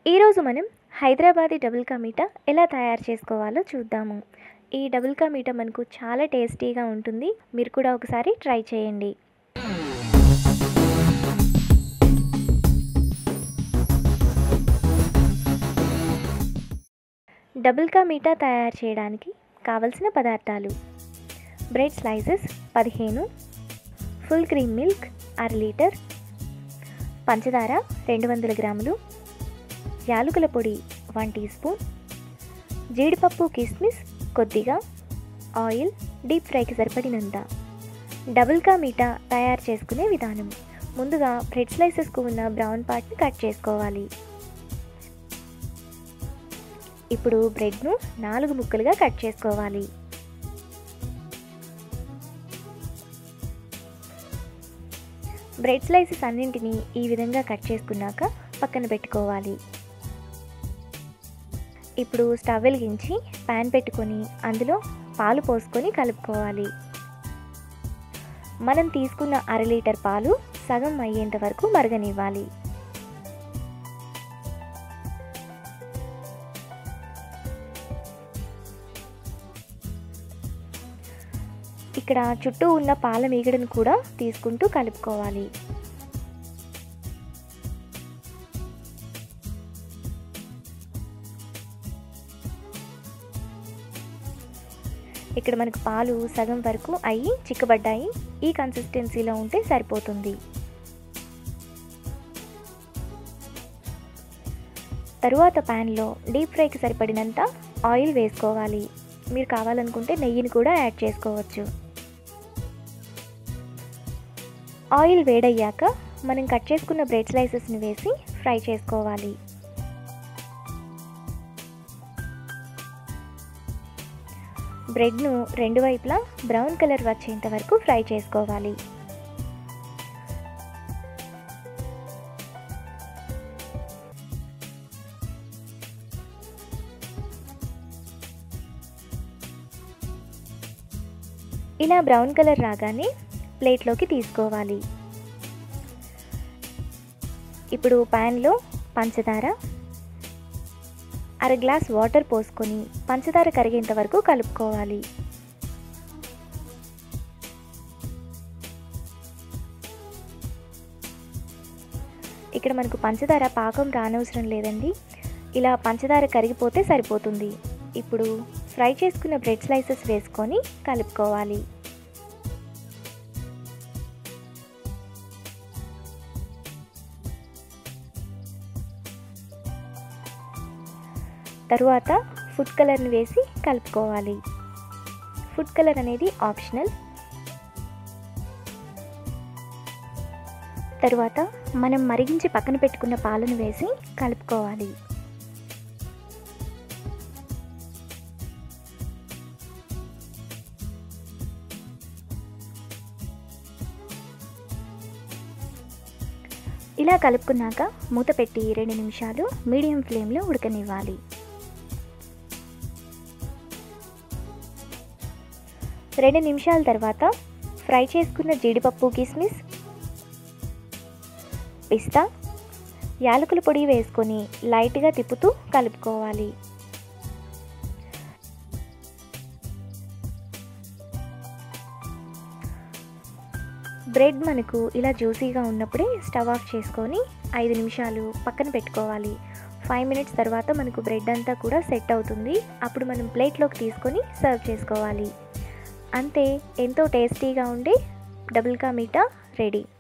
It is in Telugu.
ఈరోజు మనం హైదరాబాదీ డబుల్ కా మీఠా ఎలా తయారు చేసుకోవాలో చూద్దాము ఈ డబుల్ కా మీఠా మనకు చాలా టేస్టీగా ఉంటుంది మీరు కూడా ఒకసారి ట్రై చేయండి డబుల్ కా మీఠా తయారు చేయడానికి కావలసిన పదార్థాలు బ్రెడ్ స్లైసెస్ పదిహేను ఫుల్ క్రీమ్ మిల్క్ అర లీటర్ పంచదార రెండు వందల గ్రాములు యాలకుల పొడి వన్ టీ స్పూన్ జీడిపప్పు కిస్మిస్ కొద్దిగా ఆయిల్ డీప్ ఫ్రైకి సరిపడినంత డబుల్ కా మీఠా తయారు చేసుకునే విధానం ముందుగా బ్రెడ్ స్లైసెస్కు ఉన్న బ్రౌన్ పార్ట్ని కట్ చేసుకోవాలి ఇప్పుడు బ్రెడ్ను నాలుగు ముక్కలుగా కట్ చేసుకోవాలి బ్రెడ్ స్లైసెస్ అన్నింటినీ ఈ విధంగా కట్ చేసుకున్నాక పక్కన పెట్టుకోవాలి ఇప్పుడు స్టవ్ వెలిగించి ప్యాన్ పెట్టుకొని అందులో పాలు పోసుకొని కలుపుకోవాలి మనం తీసుకున్న అర లీటర్ పాలు సగం అయ్యేంత వరకు మరగనివ్వాలి ఇక్కడ చుట్టూ ఉన్న పాల మీగడను కూడా తీసుకుంటూ కలుపుకోవాలి ఇక్కడ మనకు పాలు సగం వరకు అయ్యి చిక్కబడ్డాయి ఈ కన్సిస్టెన్సీలో ఉంటే సరిపోతుంది తరువాత ప్యాన్లో డీప్ ఫ్రైకి సరిపడినంత ఆయిల్ వేసుకోవాలి మీరు కావాలనుకుంటే నెయ్యిని కూడా యాడ్ చేసుకోవచ్చు ఆయిల్ వేడయ్యాక మనం కట్ చేసుకున్న బ్రెడ్ స్లైసెస్ని వేసి ఫ్రై చేసుకోవాలి బ్రెడ్ను రెండు వైపులా బ్రౌన్ కలర్ వచ్చేంత వరకు ఫ్రై చేసుకోవాలి ఇలా బ్రౌన్ కలర్ రాగానే ప్లేట్లోకి తీసుకోవాలి ఇప్పుడు ప్యాన్లో పంచదార అర గ్లాస్ వాటర్ పోసుకొని పంచదార కరిగేంత వరకు కలుపుకోవాలి ఇక్కడ మనకు పంచదార పాకం రానవసరం లేదండి ఇలా పంచదార కరిగిపోతే సరిపోతుంది ఇప్పుడు ఫ్రై చేసుకున్న బ్రెడ్ స్లైసెస్ వేసుకొని కలుపుకోవాలి తరువాత ఫుడ్ కలర్ని వేసి కలుపుకోవాలి ఫుడ్ కలర్ అనేది ఆప్షనల్ తరువాత మనం మరిగించి పక్కన పెట్టుకున్న పాలను వేసి కలుపుకోవాలి ఇలా కలుపుకున్నాక మూత పెట్టి రెండు నిమిషాలు మీడియం ఫ్లేమ్లో ఉడకనివ్వాలి రెండు నిమిషాల తర్వాత ఫ్రై చేసుకున్న జీడిపప్పు కిస్మిస్ పిస్తా యాలకుల పొడి వేసుకొని లైట్గా తిప్పుతూ కలుపుకోవాలి బ్రెడ్ మనకు ఇలా జ్యూసీగా ఉన్నప్పుడే స్టవ్ ఆఫ్ చేసుకొని ఐదు నిమిషాలు పక్కన పెట్టుకోవాలి ఫైవ్ మినిట్స్ తర్వాత మనకు బ్రెడ్ అంతా కూడా సెట్ అవుతుంది అప్పుడు మనం ప్లేట్లోకి తీసుకొని సర్వ్ చేసుకోవాలి అంతే ఎంతో టేస్టీగా ఉండే డబుల్ కా మీఠా రెడీ